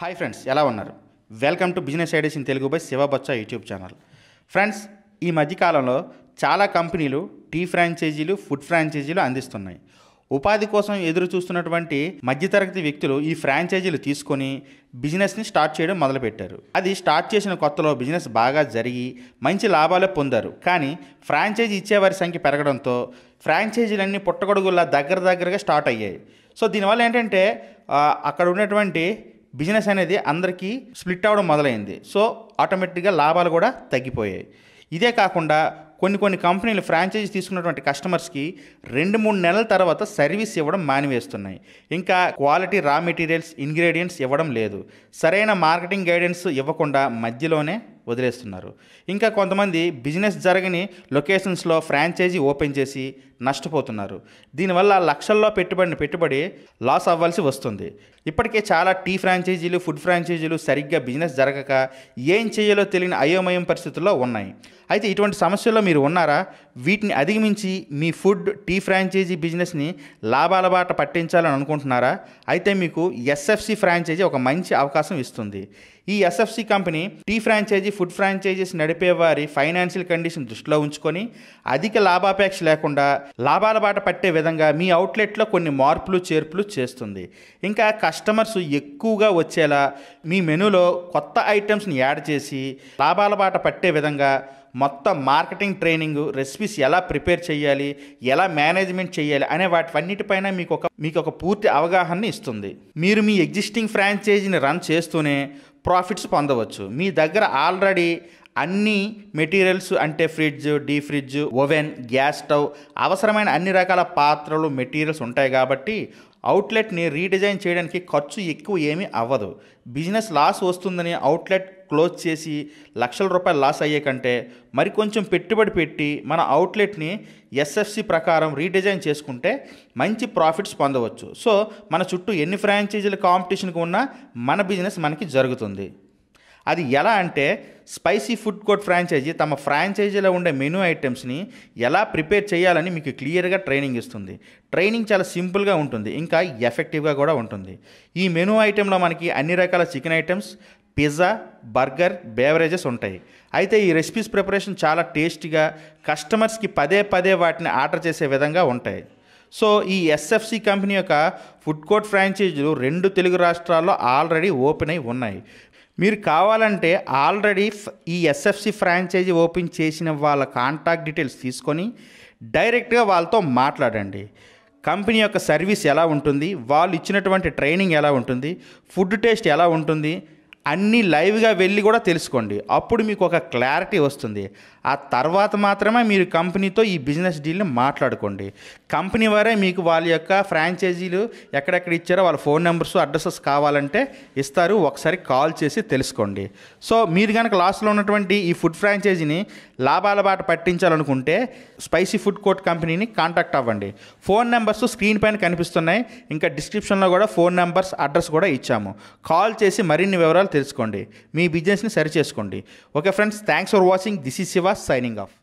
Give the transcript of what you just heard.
hi friends ఎలా ఉన్నారు welcome to business ideas in Telugu by Shivabachcha YouTube channel friends ఈ మధ్యకాలంలో చాలా కంపెనీలు టీ ఫ్రాంచైజీలు ఫుడ్ ఫ్రాంచైజీలు అందిస్తున్నాయి ఉపాధి కోసం ఎదురు చూస్తున్నటువంటి మధ్యతరగతి వ్యక్తులు ఈ ఫ్రాంచైజీలు తీసుకొని బిజినెస్ని స్టార్ట్ చేయడం మొదలుపెట్టారు అది స్టార్ట్ చేసిన కొత్తలో బిజినెస్ బాగా జరిగి మంచి లాభాలే పొందారు కానీ ఫ్రాంచైజీ ఇచ్చేవారి సంఖ్య పెరగడంతో ఫ్రాంచైజీలన్నీ పుట్టగొడుగుల్లా దగ్గర దగ్గరగా స్టార్ట్ అయ్యాయి సో దీనివల్ల ఏంటంటే ఆ, అక్కడ ఉన్నటువంటి బిజినెస్ అనేది అందరికీ స్ప్లిట్ అవ్వడం మొదలైంది సో ఆటోమేటిక్గా లాభాలు కూడా తగ్గిపోయాయి ఇదే కాకుండా కొన్ని కొన్ని కంపెనీలు ఫ్రాంచైజీ తీసుకున్నటువంటి కస్టమర్స్కి రెండు మూడు నెలల తర్వాత సర్వీస్ ఇవ్వడం మానివేస్తున్నాయి ఇంకా క్వాలిటీ రా మెటీరియల్స్ ఇంగ్రీడియంట్స్ ఇవ్వడం లేదు సరైన మార్కెటింగ్ గైడెన్స్ ఇవ్వకుండా మధ్యలోనే వదిలేస్తున్నారు ఇంకా కొంతమంది బిజినెస్ జరగని లొకేషన్స్లో ఫ్రాంచైజీ ఓపెన్ చేసి నష్టపోతున్నారు దీనివల్ల లక్షల్లో పెట్టుబడిన పెట్టుబడి లాస్ అవ్వాల్సి వస్తుంది ఇప్పటికే చాలా టీ ఫ్రాంచైజీలు ఫుడ్ ఫ్రాంచైజీలు సరిగ్గా బిజినెస్ జరగక ఏం చేయాలో తెలియని అయోమయం పరిస్థితుల్లో ఉన్నాయి అయితే ఇటువంటి సమస్యల్లో మీరు ఉన్నారా వీటిని అధిగమించి మీ ఫుడ్ టీ ఫ్రాంచైజీ బిజినెస్ని లాభాల బాట పట్టించాలని అనుకుంటున్నారా అయితే మీకు ఎస్ఎఫ్సి ఫ్రాంచైజీ ఒక మంచి అవకాశం ఇస్తుంది ఈ SFC company tea franchisee food franchisees నడిపే వారి ఫైనాన్షియల్ కండిషన్ దృష్టిలో ఉంచుకొని అధిక లాభాపేక్ష లేకుండా లాభాల బాట పట్టే విధంగా మీ అవుట్లెట్లో కొన్ని మార్పులు చేర్పులు చేస్తుంది ఇంకా కస్టమర్స్ ఎక్కువగా వచ్చేలా మీ మెనూలో కొత్త ఐటమ్స్ని యాడ్ చేసి లాభాల బాట పట్టే విధంగా మొత్తం మార్కెటింగ్ ట్రైనింగ్ రెసిపీస్ ఎలా ప్రిపేర్ చేయాలి ఎలా మేనేజ్మెంట్ చేయాలి అనే వాటివన్నిటిపైన మీకు ఒక మీకు ఒక పూర్తి అవగాహన ఇస్తుంది మీరు మీ ఎగ్జిస్టింగ్ ఫ్రాంచైజీని రన్ చేస్తూనే ప్రాఫిట్స్ పొందవచ్చు మీ దగ్గర ఆల్రెడీ అన్ని మెటీరియల్స్ అంటే fridge D fridge oven gas stove అవసరమైన అన్ని రకాల పాత్రలు మెటీరియల్స్ ఉంటాయి కాబట్టి అవుట్లెట్ని రీడిజైన్ చేయడానికి ఖర్చు ఎక్కువ ఏమీ అవ్వదు బిజినెస్ లాస్ వస్తుందని అవుట్లెట్ క్లోజ్ చేసి లక్షల రూపాయలు లాస్ అయ్యే కంటే మరి కొంచెం పెట్టుబడి పెట్టి మన అవుట్లెట్ని ఎస్ఎఫ్సి ప్రకారం రీడిజైన్ చేసుకుంటే మంచి ప్రాఫిట్స్ పొందవచ్చు సో మన చుట్టూ ఎన్ని ఫ్రాంచైజీల కాంపిటీషన్కి ఉన్నా మన బిజినెస్ మనకి జరుగుతుంది అది ఎలా అంటే స్పైసీ ఫుడ్ కోర్ట్ ఫ్రాంచైజీ తమ ఫ్రాంచైజీలో ఉండే మెనూ ఐటమ్స్ని ఎలా ప్రిపేర్ చేయాలని మీకు క్లియర్గా ట్రైనింగ్ ఇస్తుంది ట్రైనింగ్ చాలా సింపుల్గా ఉంటుంది ఇంకా ఎఫెక్టివ్గా కూడా ఉంటుంది ఈ మెనూ ఐటెంలో మనకి అన్ని రకాల chicken items pizza burger beverages ఉంటాయి అయితే ఈ రెసిపీస్ ప్రిపరేషన్ చాలా టేస్టీగా కస్టమర్స్కి పదే పదే వాటిని ఆర్డర్ చేసే విధంగా ఉంటాయి సో ఈ ఎస్ఎఫ్సి కంపెనీ యొక్క ఫుడ్ కోర్ట్ ఫ్రాంచైజీలు రెండు తెలుగు రాష్ట్రాల్లో ఆల్రెడీ ఓపెన్ అయి ఉన్నాయి మీరు కావాలంటే ఆల్రెడీ ఫ్- ఈ ఎస్ఎఫ్సి ఫ్రాంచైజీ ఓపెన్ చేసిన వాళ్ళ కాంటాక్ట్ డీటెయిల్స్ తీసుకొని డైరెక్ట్గా వాళ్ళతో మాట్లాడండి కంపెనీ యొక్క సర్వీస్ ఎలా ఉంటుంది వాళ్ళు ఇచ్చినటువంటి ట్రైనింగ్ ఎలా ఉంటుంది ఫుడ్ టేస్ట్ ఎలా ఉంటుంది అన్నీ లైవ్గా వెళ్ళి కూడా తెలుసుకోండి అప్పుడు మీకు ఒక క్లారిటీ వస్తుంది ఆ తర్వాత మాత్రమే మీరు కంపెనీతో ఈ బిజినెస్ డీల్ని మాట్లాడుకోండి కంపెనీ వారే మీకు వాళ్ళ యొక్క ఫ్రాంచైజీలు ఎక్కడెక్కడ ఇచ్చారో వాళ్ళ ఫోన్ నెంబర్స్ అడ్రసెస్ కావాలంటే ఇస్తారు ఒకసారి కాల్ చేసి తెలుసుకోండి సో మీరు కనుక లాస్లో ఉన్నటువంటి ఈ ఫుడ్ ఫ్రాంచైజీని లాభాల బాట పట్టించాలనుకుంటే స్పైసీ ఫుడ్ కోర్ట్ కంపెనీని కాంటాక్ట్ అవ్వండి ఫోన్ నెంబర్స్ స్క్రీన్ పైన కనిపిస్తున్నాయి ఇంకా డిస్క్రిప్షన్లో కూడా ఫోన్ నెంబర్స్ అడ్రస్ కూడా ఇచ్చాము కాల్ చేసి మరిన్ని వివరాలు తెలుసుకోండి మీ బిజినెస్ని సరి చేసుకోండి okay friends thanks for watching this is Shiva signing of